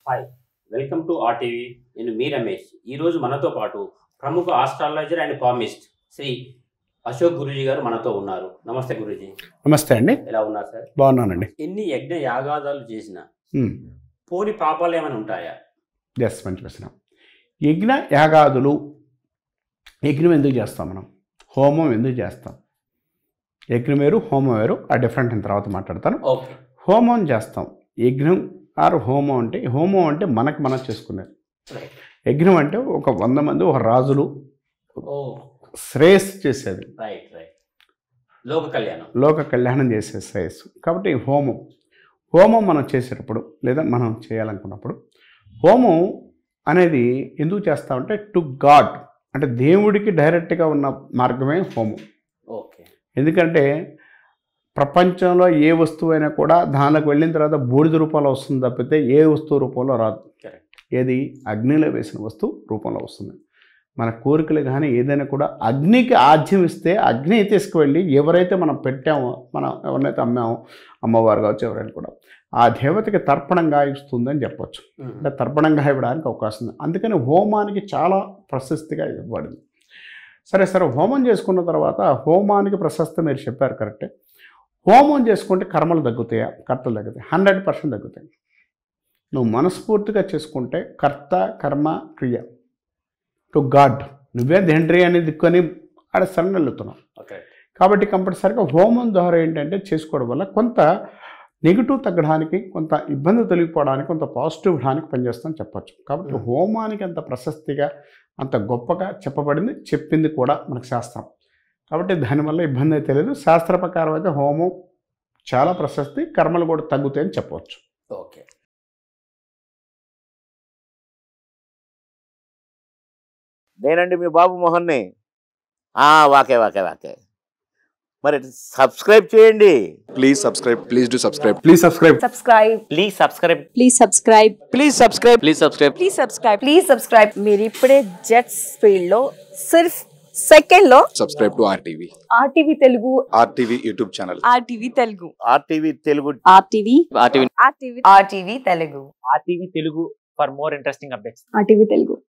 Hi welcome to RTV నేను మీ రమేష్ ఈరోజు మనతో పాటు ప్రముఖ astrologer and palmist Shri Ashok Guruji గారు మనతో ఉన్నారు నమస్తే గురూజీ నమస్తే అండి ఎలా ఉన్నారు సార్ బాగున్నానండి ఎన్ని యజ్ఞ యాగాదాలు చేసినా పోని పాపాలు ఏమైనా ఉంటాయా ఎస్ మంచి ప్రశ్న యజ్ఞ యాగాదులు యజ్ఞం ఎందుకు చేస్తాం మనం హోమం ఎందుకు చేస్తాం యజ్ఞం వేరు హోమం వేరు ఆ డిఫరెంట్ అయిన తర్వాత మాట్లాడతాను ఓకే హోమం చేస్తాం యజ్ఞం ఆర్ హోమం అంటే హోమం అంటే మనకు మనం చేసుకునేది రైట్ యజ్ఞం అంటే ఒక వంద మంది ఒక రాజులు ఓ శ్రేయస్సు చేసేది రైట్ రైట్ లోక కళ్యాణం లోక కళ్యాణం చేసే శ్రేయస్సు కాబట్టి హోమం హోమం మనం చేసేటప్పుడు లేదా మనం చేయాలనుకున్నప్పుడు హోమం అనేది ఎందుకు చేస్తామంటే టు గాడ్ అంటే దేవుడికి డైరెక్ట్గా ఉన్న మార్గమే హోమం ఓకే ఎందుకంటే ప్రపంచంలో ఏ వస్తువైనా కూడా దానిలోకి వెళ్ళిన తర్వాత బూడిద రూపంలో వస్తుంది తప్పితే ఏ వస్తువు రూపంలో రాదు Correct. ఏది అగ్నిలో వేసిన వస్తువు రూపంలో వస్తుంది మన కోరికలు కానీ ఏదైనా కూడా అగ్నికి ఆజ్యం ఇస్తే అగ్ని తీసుకువెళ్ళి ఎవరైతే మనం పెట్టామో మనం ఎవరినైతే అమ్మామో అమ్మవారు కావచ్చు ఎవరైనా కూడా ఆ దేవతకి తర్పణంగా ఇస్తుందని చెప్పొచ్చు అంటే తర్పణంగా ఇవ్వడానికి అవకాశం ఉంది అందుకని హోమానికి చాలా ప్రశస్తిగా ఇవ్వబడింది సరే సరే హోమం చేసుకున్న తర్వాత హోమానికి ప్రశస్తి మీరు చెప్పారు కరెక్టే హోమం చేసుకుంటే కర్మలు తగ్గుతాయా కర్తలు తగ్గుతాయి హండ్రెడ్ పర్సెంట్ తగ్గుతాయి నువ్వు మనస్ఫూర్తిగా చేసుకుంటే కర్త కర్మ క్రియ టు గాడ్ నువ్వే తండ్రి అనేది దిక్కుని ఆడ శరణ్ వెళ్తున్నావు ఓకే కాబట్టి కంపల్సరిగా హోమం ద్వారా ఏంటంటే చేసుకోవడం వల్ల కొంత నెగిటివ్ తగ్గడానికి కొంత ఇబ్బంది తొలగిపోవడానికి కొంత పాజిటివ్ ఇవ్వడానికి పనిచేస్తామని చెప్పొచ్చు కాబట్టి Hmm. హోమానికి అంత ప్రశస్తిగా అంత గొప్పగా చెప్పబడింది చెప్పింది కూడా మనకు శాస్త్రం కాబట్టి దానివల్ల ఇబ్బంది అయితే లేదు శాస్త్ర ప్రకారం అయితే హోమం చాలా ప్రశస్తి కర్మలు కూడా తగ్గుతాయని చెప్పవచ్చు ఓకే నేనండి మీ బాబు మోహన్ని ఆ, వాకే వాకే వాకే మరి సబ్స్క్రైబ్ చేయండి Please subscribe. Please do subscribe. Please subscribe subscribe please subscribe please subscribe Please subscribe. Please subscribe. please subscribe please subscribe మీరు ఇప్పుడే జెట్స్ ఫీల్డ్ లో సిర్ఫ్ సెకండ్ లో Subscribe to RTV. RTV Telugu RTV YouTube channel. RTV Telugu RTV Telugu RTV RTV. RTV RTV Telugu RTV Telugu for more interesting updates. RTV Telugu